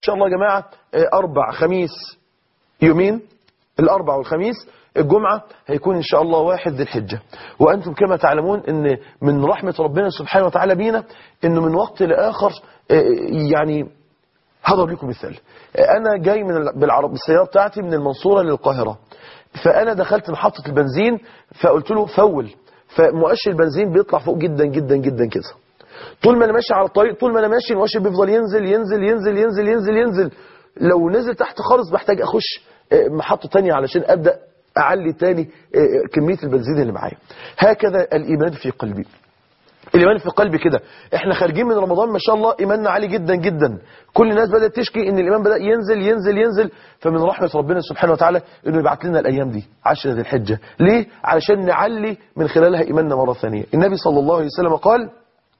شاء الله يا جماعة آه، أربع خميس يومين الأربع والخميس الجمعة هيكون إن شاء الله واحد ذي الحجة وأنتم كما تعلمون أن من رحمة ربنا سبحانه وتعالى بينا أنه من وقت لآخر آه، يعني هضرب لكم مثال آه، أنا جاي من ال- بالعرب بالسيارة بتاعتي من المنصورة للقاهرة فأنا دخلت محطة البنزين فقلت له فول فمؤشر البنزين بيطلع فوق جدا جدا جدا كده طول ما انا ماشي على الطريق طول ما انا ماشي المؤشر بيفضل ينزل ينزل ينزل ينزل ينزل ينزل لو نزل تحت خالص بحتاج اخش آه، محطة تانية علشان ابدا اعلي تاني آه، كمية البنزين اللي معايا هكذا الايمان في قلبي الايمان في قلبي كده احنا خارجين من رمضان ما شاء الله ايماننا عالي جدا جدا كل الناس بدات تشكي ان الايمان بدا ينزل ينزل ينزل فمن رحمه ربنا سبحانه وتعالى انه يبعت لنا الايام دي عشر ذي الحجه ليه علشان نعلي من خلالها ايماننا مره ثانيه النبي صلى الله عليه وسلم قال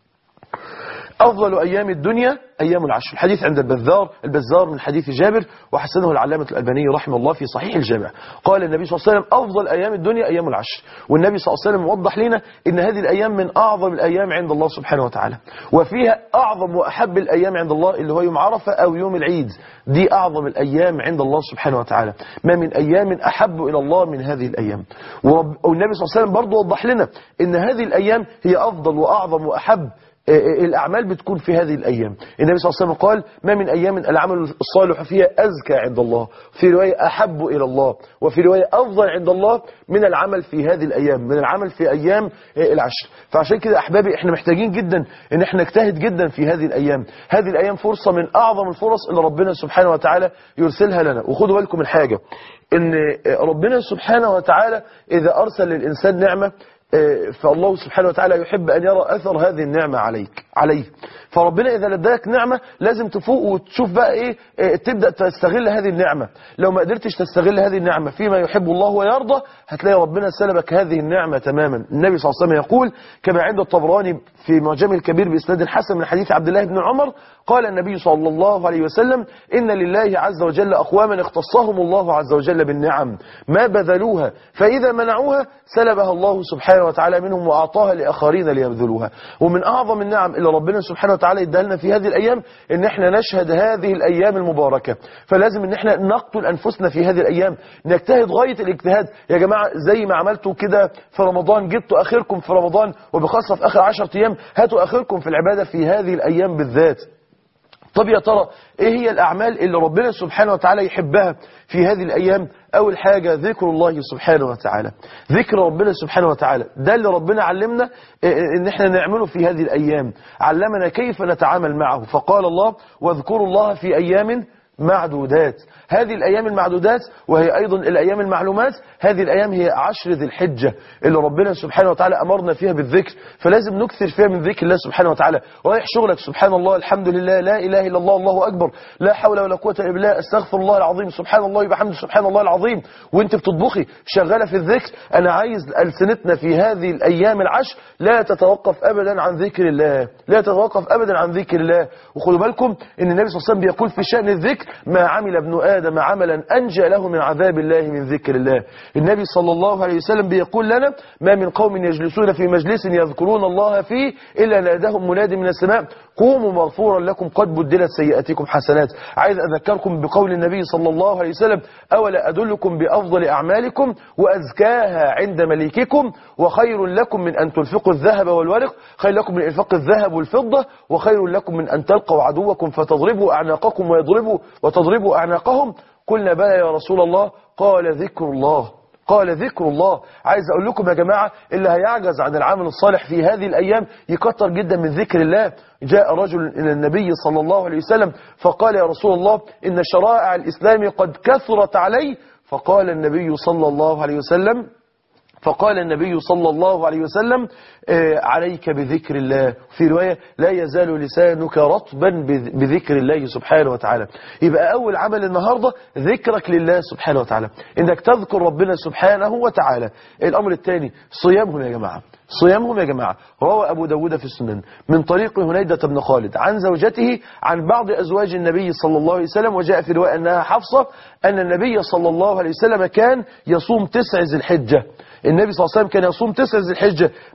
أفضل أيام الدنيا أيام العشر الحديث عند البزار البزار من حديث جابر وحسنه العلامة الألباني رحمه الله في صحيح الجامع قال النبي صلى الله عليه وسلم أفضل أيام الدنيا أيام العشر والنبي صلى الله عليه وسلم وضح لنا إن هذه الأيام من أعظم الأيام عند الله سبحانه وتعالى وفيها أعظم وأحب الأيام عند الله اللي هو يوم عرفة أو يوم العيد دي أعظم الأيام عند الله سبحانه وتعالى ما من أيام أحب إلى الله من هذه الأيام ورب والنبي صلى الله عليه وسلم برضه وضح لنا إن هذه الأيام هي أفضل وأعظم وأحب الأعمال بتكون في هذه الأيام النبي صلى الله عليه وسلم قال ما من أيام العمل الصالح فيها أزكى عند الله في رواية أحب إلى الله وفي رواية أفضل عند الله من العمل في هذه الأيام من العمل في أيام العشر فعشان كده أحبابي إحنا محتاجين جدا إن إحنا نجتهد جدا في هذه الأيام هذه الأيام فرصة من أعظم الفرص اللي ربنا سبحانه وتعالى يرسلها لنا وخدوا بالكم من حاجة إن ربنا سبحانه وتعالى إذا أرسل للإنسان نعمة فالله سبحانه وتعالى يحب أن يرى أثر هذه النعمة عليك عليه فربنا إذا لديك نعمة لازم تفوق وتشوف بقى إيه إيه، تبدأ تستغل هذه النعمة لو ما قدرتش تستغل هذه النعمة فيما يحب الله ويرضى هتلاقي ربنا سلبك هذه النعمة تماما النبي صلى الله عليه وسلم يقول كما عند الطبراني في معجم الكبير بإسناد حسن من حديث عبد الله بن عمر قال النبي صلى الله عليه وسلم إن لله عز وجل أقواما اختصهم الله عز وجل بالنعم ما بذلوها فإذا منعوها سلبها الله سبحانه وتعالى منهم وأعطاها لآخرين ليبذلوها ومن أعظم النعم اللي ربنا سبحانه وتعالى اداها لنا في هذه الأيام إن احنا نشهد هذه الأيام المباركة فلازم إن احنا نقتل أنفسنا في هذه الأيام نجتهد غاية الاجتهاد يا جماعة زي ما عملتوا كده في رمضان جبتوا آخركم في رمضان وبخاصة في آخر عشرة أيام هاتوا آخركم في العبادة في هذه الأيام بالذات طب يا ترى ايه هي الاعمال اللي ربنا سبحانه وتعالى يحبها في هذه الايام اول حاجة ذكر الله سبحانه وتعالى ذكر ربنا سبحانه وتعالى ده اللي ربنا علمنا إيه، ان احنا نعمله في هذه الايام علمنا كيف نتعامل معه فقال الله واذكروا الله في ايام معدودات هذه الأيام المعدودات وهي أيضا الأيام المعلومات هذه الأيام هي عشر ذي الحجة اللي ربنا سبحانه وتعالى أمرنا فيها بالذكر فلازم نكثر فيها من ذكر الله سبحانه وتعالى رايح شغلك سبحان الله الحمد لله لا إله إلا الله الله أكبر لا حول ولا قوة إلا بالله استغفر الله العظيم سبحان الله وبحمده سبحان الله العظيم وانت بتطبخي شغالة في الذكر أنا عايز ألسنتنا في هذه الأيام العشر لا تتوقف أبدا عن ذكر الله لا تتوقف أبدا عن ذكر الله وخدوا بالكم ان النبي صلى الله عليه وسلم بيقول في شأن الذكر ما عمل ابن آدم عملا أنجى له من عذاب الله من ذكر الله النبي صلى الله عليه وسلم بيقول لنا ما من قوم يجلسون في مجلس يذكرون الله فيه إلا نادهم مناد من السماء قوموا مغفورا لكم قد بدلت سيئاتكم حسنات عايز أذكركم بقول النبي صلى الله عليه وسلم أولا أدلكم بأفضل أعمالكم وأزكاها عند مليككم وخير لكم من أن تنفقوا الذهب والورق خير لكم من إنفاق الذهب والفضة وخير لكم من أن تلقوا عدوكم فتضربوا أعناقكم ويضربوا وتضربوا أعناقهم قلنا بلى يا رسول الله قال ذكر الله قال ذكر الله عايز أقول لكم يا جماعة اللي هيعجز عن العمل الصالح في هذه الأيام يكتر جدا من ذكر الله جاء رجل إلى النبي صلى الله عليه وسلم فقال يا رسول الله إن شرائع الإسلام قد كثرت علي فقال النبي صلى الله عليه وسلم فقال النبي صلى الله عليه وسلم آه، عليك بذكر الله في رواية لا يزال لسانك رطبا بذ- بذكر الله سبحانه وتعالى يبقى أول عمل النهاردة ذكرك لله سبحانه وتعالى إنك تذكر ربنا سبحانه وتعالى الأمر الثاني صيامهم يا جماعة صيامهم يا جماعة روى أبو داود في السنن من طريق هنيدة بن خالد عن زوجته عن بعض أزواج النبي صلى الله عليه وسلم وجاء في رواية أنها حفصة أن النبي صلى الله عليه وسلم كان يصوم تسع ذي الحجة النبي صلى الله عليه وسلم كان يصوم تسع ذي الحجة بس يا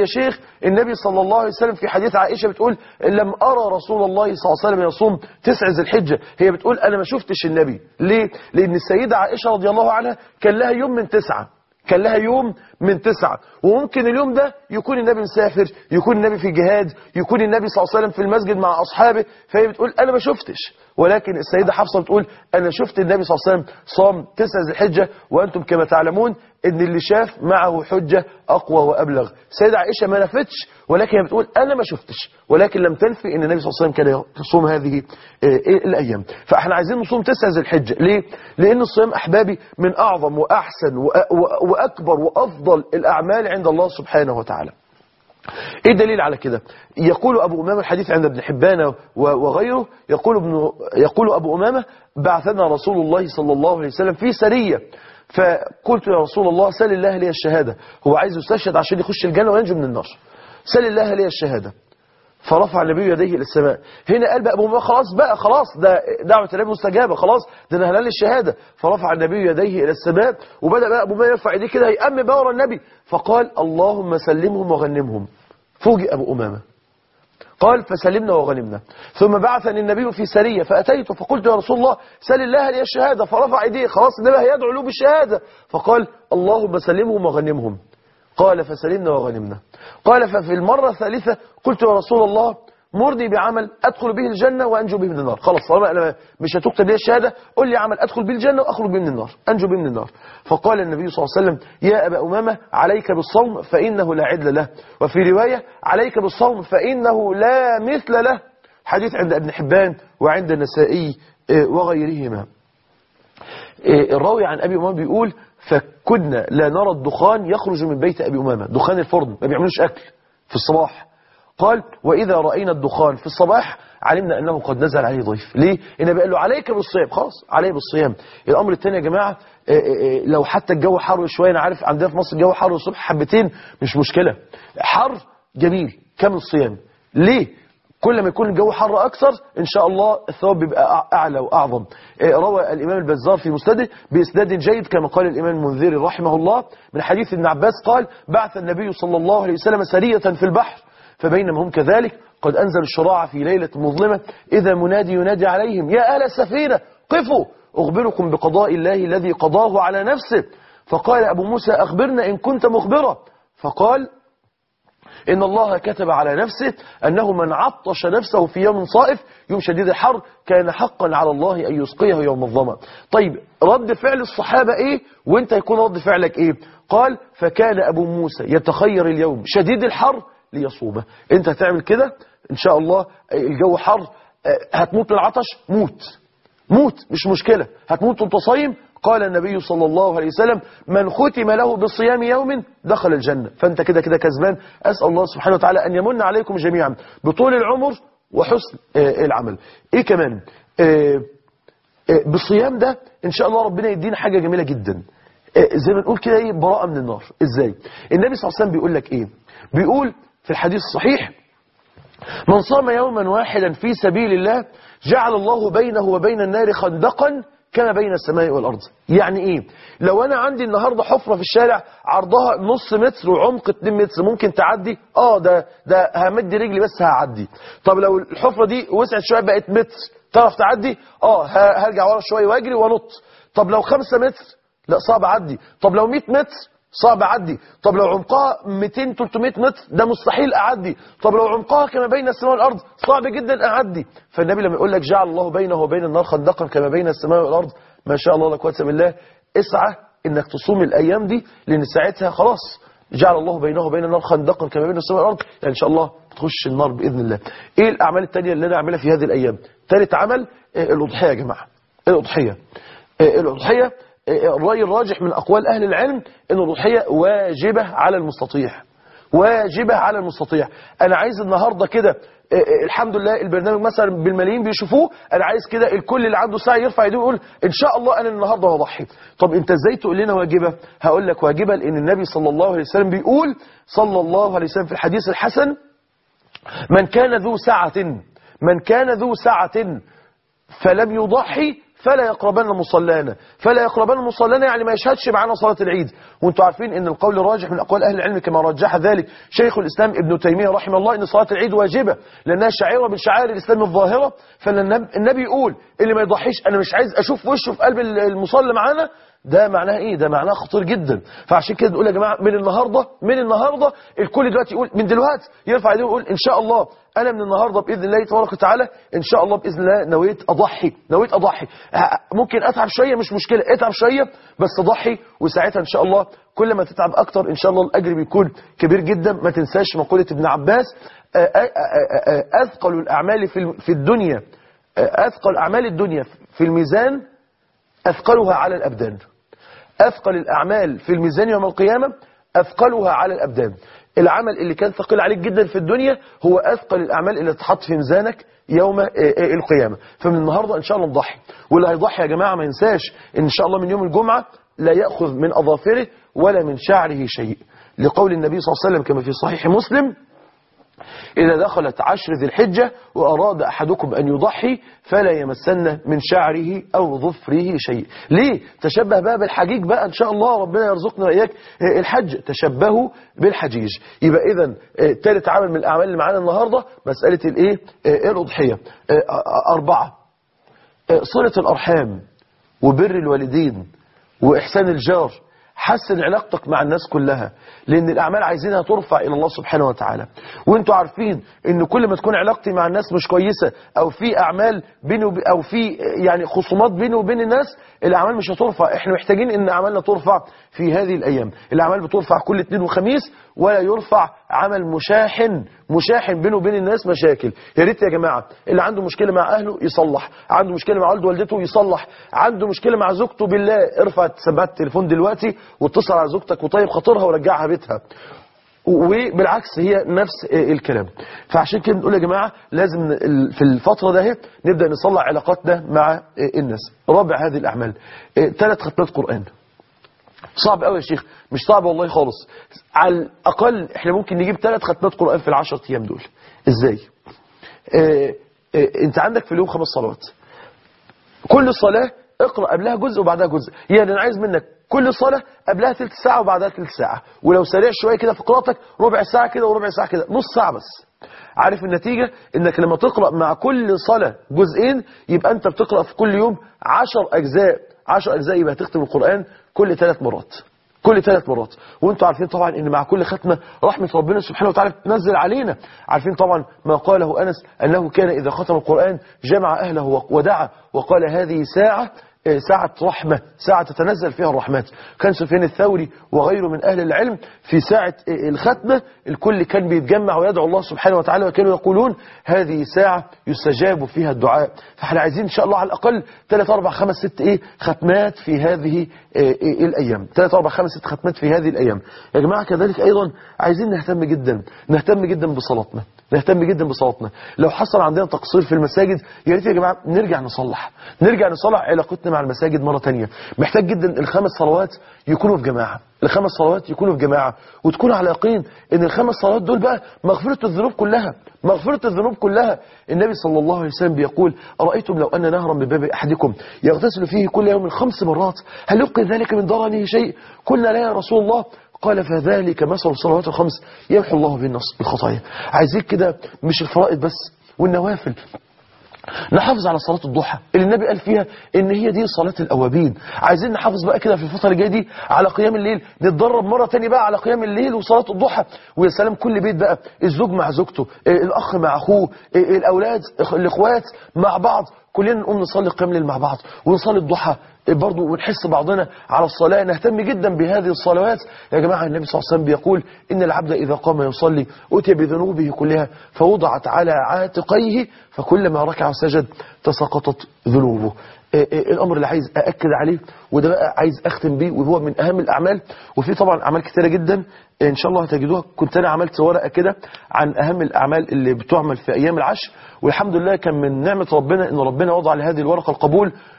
شيخ النبي صلى الله عليه وسلم في حديث عائشة بتقول لم أرى رسول الله صلى الله عليه وسلم يصوم تسع ذي الحجة هي بتقول أنا ما شفتش النبي ليه؟ لأن السيدة عائشة رضي الله عنها كان لها يوم من تسعة كان لها يوم من تسعة وممكن اليوم ده يكون النبي مسافر يكون النبي في جهاد يكون النبي صلى الله عليه وسلم في المسجد مع أصحابه فهي بتقول أنا ما شفتش ولكن السيدة حفصة بتقول أنا شفت النبي صلى الله عليه وسلم صام تسع ذي الحجة وأنتم كما تعلمون إن اللي شاف معه حجة أقوى وأبلغ السيدة عائشة ما نفتش ولكن هي بتقول أنا ما شفتش ولكن لم تنفي إن النبي صلى الله عليه وسلم كان يصوم هذه آه، الأيام فإحنا عايزين نصوم تسع ذي الحجة ليه؟ لأن الصيام أحبابي من أعظم وأحسن وأ- وأ- وأكبر وأفضل الأعمال عند الله سبحانه وتعالى ايه الدليل على كده يقول ابو امامه الحديث عند ابن حبان و- وغيره يقول ابن يقول ابو امامه بعثنا رسول الله صلى الله عليه وسلم في سريه فقلت يا رسول الله سل الله لي الشهاده هو عايز يستشهد عشان يخش الجنه وينجو من النار سل الله لي الشهاده فرفع النبي يديه الى السماء هنا قال بقى ابو امامه خلاص بقى خلاص ده دعوه النبي مستجابه خلاص ده انا هنال الشهاده فرفع النبي يديه الى السماء وبدا بقى ابو امامه يرفع ايديه كده هيأم بقى ورا النبي فقال اللهم سلمهم وغنمهم فوجئ ابو امامه قال فسلمنا وغنمنا ثم بعثني النبي في سرية فأتيت فقلت يا رسول الله سل الله لي الشهادة فرفع ايديه خلاص النبي هيدعو له بالشهادة فقال اللهم سلمهم وغنمهم قال فسلمنا وغنمنا قال ففي المرة الثالثة قلت يا رسول الله مرني بعمل أدخل به الجنة وأنجو به من النار خلاص طالما أنا مش هتكتب لي الشهادة قل لي عمل أدخل به الجنة وأخرج به من النار أنجو به من النار فقال النبي صلى الله عليه وسلم يا أبا أمامة عليك بالصوم فإنه لا عدل له وفي رواية عليك بالصوم فإنه لا مثل له حديث عند ابن حبان وعند النسائي آه، وغيرهما آه، الراوي عن أبي أمامة بيقول فكنا لا نرى الدخان يخرج من بيت أبي أمامة دخان الفرن ما بيعملوش أكل في الصباح قال وإذا رأينا الدخان في الصباح علمنا أنه قد نزل عليه ضيف ليه؟ النبي قال له عليك بالصيام خلاص عليه بالصيام الأمر الثاني يا جماعة آه، آه، آه، لو حتى الجو حر شوية أنا عارف عندنا في مصر الجو حر الصبح حبتين مش مشكلة حر جميل كامل الصيام ليه؟ كل ما يكون الجو حر أكثر إن شاء الله الثواب بيبقى أع- أعلى وأعظم آه، روى الإمام البزار في مسنده بإسناد جيد كما قال الإمام المنذري رحمه الله من حديث ابن عباس قال بعث النبي صلى الله عليه وسلم سرية في البحر فبينما هم كذلك قد أنزل الشراع في ليلة مظلمة إذا منادي ينادي عليهم يا أهل السفينة قفوا أخبركم بقضاء الله الذي قضاه على نفسه فقال أبو موسى أخبرنا إن كنت مخبرا فقال إن الله كتب على نفسه أنه من عطش نفسه في يوم صائف يوم شديد الحر كان حقا على الله أن يسقيه يوم الظما طيب رد فعل الصحابة إيه وانت يكون رد فعلك إيه قال فكان أبو موسى يتخير اليوم شديد الحر ليصومه انت هتعمل كده إن شاء الله الجو حر آه، هتموت من العطش موت موت مش مشكلة هتموت وانت صايم قال النبي صلى الله عليه وسلم من ختم له بصيام يوم دخل الجنة فانت كده كده كسبان أسأل الله سبحانه وتعالى أن يمن عليكم جميعا بطول العمر وحسن آه، العمل ايه كمان آه، آه، بالصيام ده ان شاء الله ربنا يدينا حاجة جميلة جدا آه، زي ما نقول كده ايه براءة من النار ازاي النبي صلى الله عليه وسلم بيقول لك ايه بيقول في الحديث الصحيح من صام يوما واحدا في سبيل الله جعل الله بينه وبين النار خندقا كما بين السماء والأرض يعني إيه لو أنا عندي النهاردة حفرة في الشارع عرضها نص متر وعمق 2 متر ممكن تعدي آه ده ده همد رجلي بس هعدي طب لو الحفرة دي وسعت شوية بقت متر تعرف تعدي آه ه- هرجع ورا شوية واجري وانط طب لو 5 متر لا صعب اعدي طب لو 100 متر صعب اعدي طب لو عمقها 200 300 متر ده مستحيل اعدي طب لو عمقها كما بين السماء والارض صعب جدا اعدي فالنبي لما يقول لك جعل الله بينه وبين النار خندقا كما بين السماء والارض ما شاء الله لا قوه الا بالله اسعى انك تصوم الايام دي لان ساعتها خلاص جعل الله بينه وبين النار خندقا كما بين السماء والارض يعني ان شاء الله تخش النار باذن الله ايه الاعمال التانية اللي انا اعملها في هذه الايام ثالث عمل آه، الاضحيه يا جماعه الاضحيه آه، الأضحية آه، الرأي الراجح من أقوال أهل العلم أن الأضحية واجبة على المستطيع واجبة على المستطيع أنا عايز النهاردة كده آه، آه، الحمد لله البرنامج مثلا بالملايين بيشوفوه أنا عايز كده الكل اللي عنده ساعة يرفع يديه ويقول إن شاء الله أنا النهاردة هضحي طب أنت إزاي تقول لنا واجبة هقول لك واجبة لأن النبي صلى الله عليه وسلم بيقول صلى الله عليه وسلم في الحديث الحسن من كان ذو سعة من كان ذو سعة فلم يضحي فلا يقربن مصلانا فلا يقربن مصلانا يعني ما يشهدش معنا صلاة العيد وانتم عارفين ان القول الراجح من اقوال اهل العلم كما رجح ذلك شيخ الاسلام ابن تيمية رحمه الله ان صلاة العيد واجبة لانها شعيرة من شعائر الاسلام الظاهرة فالنبي يقول اللي ما يضحيش انا مش عايز اشوف وشه في قلب المصلى معانا ده معناه ايه ده معناه خطير جدا فعشان كده نقول يا جماعه من النهارده من النهارده الكل دلوقتي يقول من دلوقتي يرفع ايديه ويقول ان شاء الله انا من النهارده باذن الله تبارك وتعالى ان شاء الله باذن الله نويت اضحي نويت اضحي ممكن اتعب شويه مش مشكله اتعب شويه بس اضحي وساعتها ان شاء الله كل ما تتعب اكتر ان شاء الله الاجر بيكون كبير جدا ما تنساش مقوله ابن عباس اثقل الاعمال في الدنيا اثقل اعمال الدنيا في الميزان أثقلها على الأبدان أثقل الأعمال في الميزان يوم القيامة أثقلها على الأبدان العمل اللي كان ثقيل عليك جدا في الدنيا هو أثقل الأعمال اللي تحط في ميزانك يوم القيامة فمن النهاردة إن شاء الله نضحي واللي هيضحي يا جماعة ما ينساش إن شاء الله من يوم الجمعة لا يأخذ من أظافره ولا من شعره شيء لقول النبي صلى الله عليه وسلم كما في صحيح مسلم إذا دخلت عشر ذي الحجة وأراد أحدكم أن يضحي فلا يمسن من شعره أو ظفره شيء ليه؟ تشبه بقى بالحجيج بقى إن شاء الله ربنا يرزقنا وإياك الحج تشبهوا بالحجيج يبقى إذا ثالث عمل من الأعمال اللي معانا النهاردة مسألة الإيه؟ الأضحية أربعة صلة الأرحام وبر الوالدين وإحسان الجار حسن علاقتك مع الناس كلها لأن الأعمال عايزينها ترفع إلى الله سبحانه وتعالى وانتوا عارفين ان كل ما تكون علاقتي مع الناس مش كويسة أو في أعمال بيني وب... أو في يعني خصومات بيني وبين الناس الأعمال مش هترفع احنا محتاجين ان أعمالنا ترفع في هذه الأيام الأعمال بترفع كل اثنين وخميس ولا يرفع عمل مشاحن مشاحن بينه وبين الناس مشاكل يا ريت يا جماعة اللي عنده مشكلة مع أهله يصلح عنده مشكلة مع والده والدته يصلح عنده مشكلة مع زوجته بالله ارفع سماعة التليفون دلوقتي واتصل على زوجتك وطيب خاطرها ورجعها بيتها وبالعكس هي نفس الكلام فعشان كده بنقول يا جماعة لازم في الفترة ده نبدأ نصلح علاقاتنا مع الناس رابع هذه الأعمال ثلاث ختمات قرآن صعب قوي يا شيخ مش صعب والله خالص على الأقل احنا ممكن نجيب ثلاث ختمات قرآن في العشر أيام دول ازاي اه اه انت عندك في اليوم خمس صلوات كل صلاة اقرأ قبلها جزء وبعدها جزء يعني انا عايز منك كل صلاة قبلها ثلث ساعة وبعدها ثلث ساعة ولو سريع شوية كده في قراءتك ربع ساعة كده وربع ساعة كده نص ساعة بس عارف النتيجة انك لما تقرأ مع كل صلاة جزئين يبقى انت بتقرأ في كل يوم عشر اجزاء عشر اجزاء يبقى تختم القرآن كل ثلاث مرات كل ثلاث مرات وانتم عارفين طبعا ان مع كل ختمة رحمة ربنا سبحانه وتعالى تنزل علينا عارفين طبعا ما قاله أنس أنه كان إذا ختم القرآن جمع أهله ودعا وقال هذه ساعة ساعة رحمة ساعة تتنزل فيها الرحمات كان سفيان الثوري وغيره من أهل العلم في ساعة الختمة الكل كان بيتجمع ويدعو الله سبحانه وتعالى وكانوا يقولون هذه ساعة يستجاب فيها الدعاء فاحنا عايزين إن شاء الله على الأقل 3 4 5 6 إيه ختمات في هذه إيه الأيام 3 4 5 6 ختمات في هذه الأيام يا جماعة كذلك أيضا عايزين نهتم جدا نهتم جدا بصلاتنا نهتم جدا بصلاتنا لو حصل عندنا تقصير في المساجد يا ريت يا جماعه نرجع نصلح نرجع نصلح علاقتنا مع المساجد مره تانية محتاج جدا الخمس صلوات يكونوا في جماعه الخمس صلوات يكونوا في جماعه وتكون على يقين ان الخمس صلوات دول بقى مغفره الذنوب كلها مغفره الذنوب كلها النبي صلى الله عليه وسلم بيقول ارايتم لو ان نهرا من باب احدكم يغتسل فيه كل يوم خمس مرات هل يبقي ذلك من ضرنه شيء قلنا لا يا رسول الله قال فذلك مثل الصلوات الخمس يمحو الله به الخطايا عايزين كده مش الفرائض بس والنوافل نحافظ على صلاة الضحى اللي النبي قال فيها ان هي دي صلاة الاوابين عايزين نحافظ بقى كده في الفترة الجاية دي على قيام الليل نتدرب مرة تانية بقى على قيام الليل وصلاة الضحى ويا سلام كل بيت بقى الزوج مع زوجته الاخ مع اخوه الاولاد الاخوات مع بعض كلنا نقوم نصلي قيام الليل مع بعض ونصلي الضحى برضه ونحس بعضنا على الصلاة نهتم جدا بهذه الصلوات يا جماعة النبي صلى الله عليه وسلم بيقول إن العبد إذا قام يصلي أتي بذنوبه كلها فوضعت على عاتقيه فكلما ركع وسجد تساقطت ذنوبه الأمر اللي عايز أأكد عليه وده بقى عايز أختم بيه وهو من أهم الأعمال وفي طبعا أعمال كتيرة جدا إن شاء الله هتجدوها كنت أنا عملت ورقة كده عن أهم الأعمال اللي بتعمل في أيام العشر والحمد لله كان من نعمة ربنا إن ربنا وضع لهذه الورقة القبول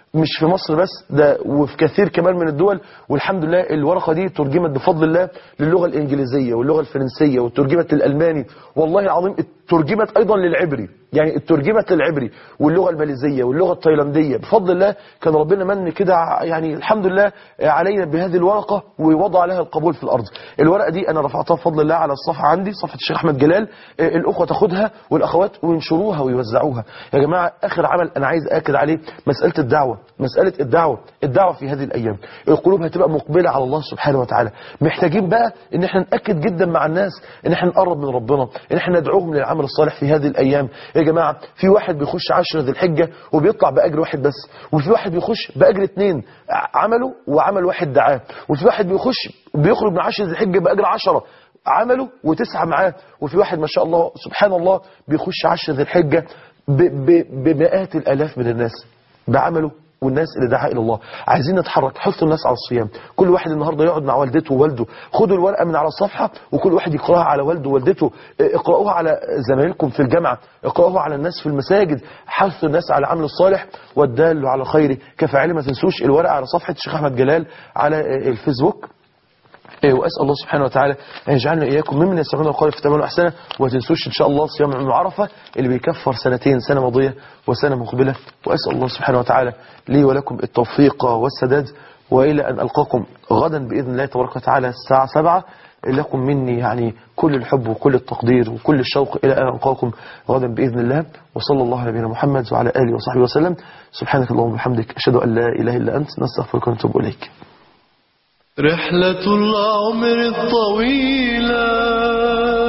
مش في مصر بس ده وفي كثير كمان من الدول والحمد لله الورقة دي ترجمت بفضل الله للغة الإنجليزية واللغة الفرنسية وترجمت للألماني والله العظيم ترجمت أيضا للعبري يعني ترجمت للعبري واللغة الماليزية واللغة التايلاندية بفضل الله كان ربنا من كده يعني الحمد لله علينا بهذه الورقة ووضع لها القبول في الأرض الورقة دي أنا رفعتها بفضل الله على الصفحة عندي صفحة الشيخ أحمد جلال آه، الأخوة تاخدها والأخوات وينشروها ويوزعوها يا جماعة آخر عمل أنا عايز أكد عليه مسألة الدعوة مسألة الدعوة الدعوة في هذه الأيام القلوب هتبقى مقبلة على الله سبحانه وتعالى محتاجين بقى ان احنا نأكد جدا مع الناس ان احنا نقرب من ربنا ان احنا ندعوهم للعمل الصالح في هذه الأيام يا جماعة في واحد بيخش عشر ذي الحجة وبيطلع بأجر واحد بس وفي واحد بيخش بأجر اتنين عمله وعمل واحد دعاه وفي واحد بيخش بيخرج من عشر ذي الحجة بأجر عشرة عمله وتسعة معاه وفي واحد ما شاء الله سبحان الله بيخش عشر ذي الحجة ب- ب- بمئات الآلاف من الناس بعمله والناس اللي دعا الى الله عايزين نتحرك حثوا الناس على الصيام كل واحد النهارده يقعد مع والدته ووالده خدوا الورقه من على الصفحه وكل واحد يقراها على والده ووالدته اه، اقراوها على زمايلكم في الجامعه اقراوها على الناس في المساجد حثوا الناس على العمل الصالح والدال على الخير كفاعل ما تنسوش الورقه على صفحه الشيخ احمد جلال على اه، الفيسبوك إيه، وأسأل الله سبحانه وتعالى أن يجعلنا إياكم ممن يستمعون القول في تمام أحسنه وما تنسوش إن شاء الله صيام يوم عرفة اللي بيكفر سنتين سنة ماضية وسنة مقبلة وأسأل الله سبحانه وتعالى لي ولكم التوفيق والسداد وإلى أن ألقاكم غدا بإذن الله تبارك وتعالى الساعة سبعة لكم مني يعني كل الحب وكل التقدير وكل الشوق إلى أن ألقاكم غدا بإذن الله وصلى الله على نبينا محمد وعلى آله وصحبه وسلم سبحانك اللهم وبحمدك أشهد أن لا إله إلا أنت نستغفرك ونتوب إليك رحلة العمر الطويلة